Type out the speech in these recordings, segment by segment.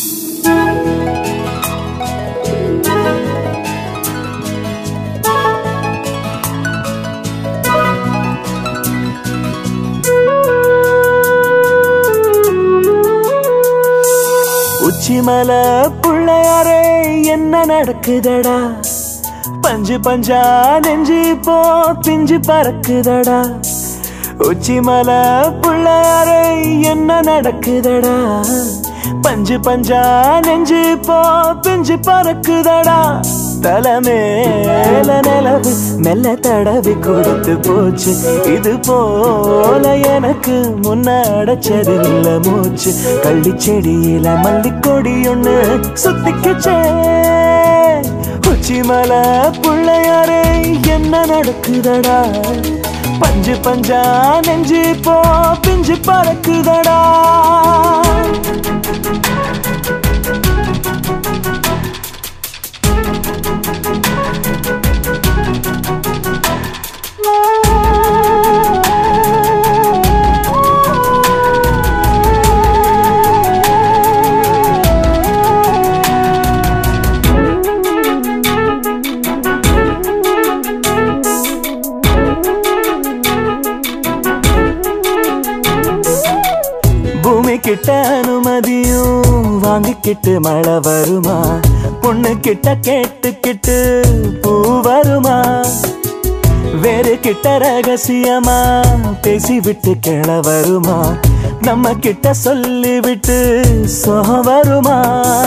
உச்சிமல புள்ளையாரே என்ன நடக்குதடா பஞ்சு பஞ்சா நெஞ்சு போ பிஞ்சு பறக்குதடா உச்சிமல புள்ளையாரே என்ன நடக்குதடா பஞ்சு பஞ்சா நெஞ்சு போ பிஞ்சு பறக்குதடா தலைமேல நிலவு மெல்ல தடவி கொடுத்து போச்சு இது போல எனக்கு முன்னடைச்சதில்ல மூச்சு கள்ளி செடியில மல்லிக்கொடி ஒண்ணு சுத்திக்குச்சே உச்சிமலை புள்ளையாரே என்ன நடக்குதடா பஞ்சு பஞ்சா நெஞ்சு போ பிஞ்சு பறக்குதடா பூமி கிட்ட அனுமதியும் வாங்கிக்கிட்டு மழை வருமா பொண்ணு கிட்ட கேட்டுக்கிட்டு பூ வருமா வேறு கிட்ட ரகசியமா பேசி விட்டு கிள வருமா நம்ம கிட்ட சொல்லி விட்டு சுகம் வருமா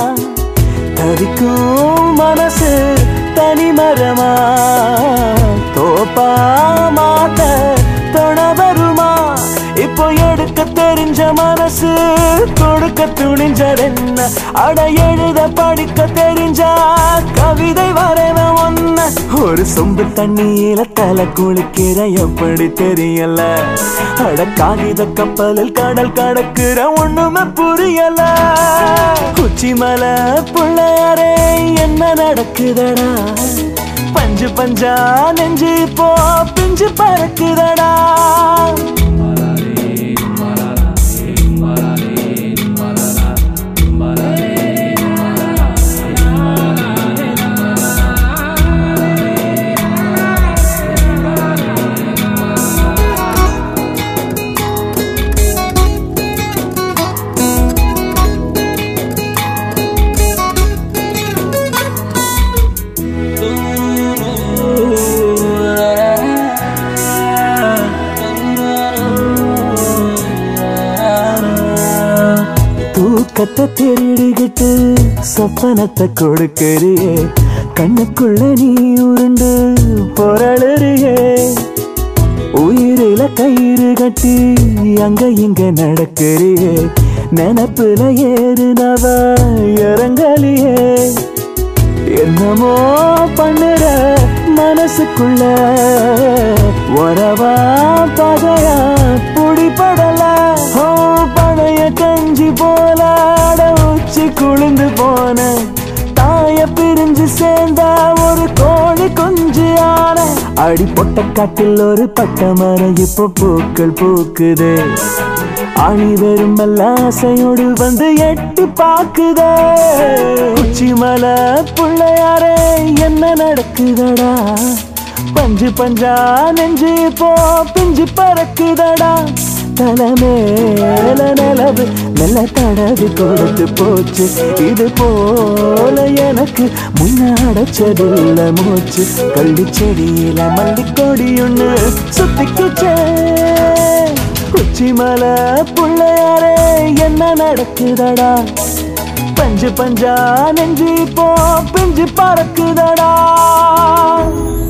தவிக்கும் மனசு தனிமரமா தோப்பா மாத்த தொண வருமா இப்போ எடுக்க தெரிஞ்ச மனசு கொடுக்க துணிஞ்சதென்ன அட எழுத படிக்க தெரிஞ்சா கவிதை வரைவ ஒன்ன ஒரு சொம்பு தண்ணியில தலை குளிக்கிற எப்படி தெரியல அட காகித கப்பலில் கடல் கடக்குற ஒண்ணுமே புரியல உச்சிமலை புள்ளையாரே என்ன நடக்குதடா பஞ்சு பஞ்சா நெஞ்சு போ பிஞ்சு பறக்குதடா தூக்கத்தை திருடிக்கிட்டு சொப்பனத்தை கொடுக்கறியே கண்ணுக்குள்ள நீ உருண்டு பொருளியே உயிரில கயிறு கட்டி அங்க இங்க நடக்கறியே நினப்புல ஏறுனவ இறங்கலியே என்னமோ பண்ணுற மனசுக்குள்ள உறவா பகையா புடிப்படல ஓ பழைய கஞ்சி போல அட உச்சி குளிந்து போன தாய பிரிஞ்சு சேர்ந்தா ஒரு கோழி குஞ்சு ஆன அடி பொட்ட காட்டில் ஒரு பட்ட மரம் இப்போ பூக்கள் பூக்குது ஆணி வெறும் ஆசையோடு வந்து எட்டி பாக்குதே உச்சிமலை புள்ளையாரே என்ன நடக்குதடா பஞ்சு பஞ்சா நெஞ்சு போ பிஞ்சு பறக்குதடா தலைமேல நிலவு மெல்ல தடவி கொடுத்து போச்சு இது போல எனக்கு முன்னாடச்சதில்ல மூச்சு கள்ளி செடியில மல்லிக்கொடி ஒண்ணு சுத்திக்குச்சே உச்சிமலை புள்ளையாரே என்ன நடக்குதடா பஞ்சு பஞ்சா நெஞ்சு போ பிஞ்சு பறக்குதடா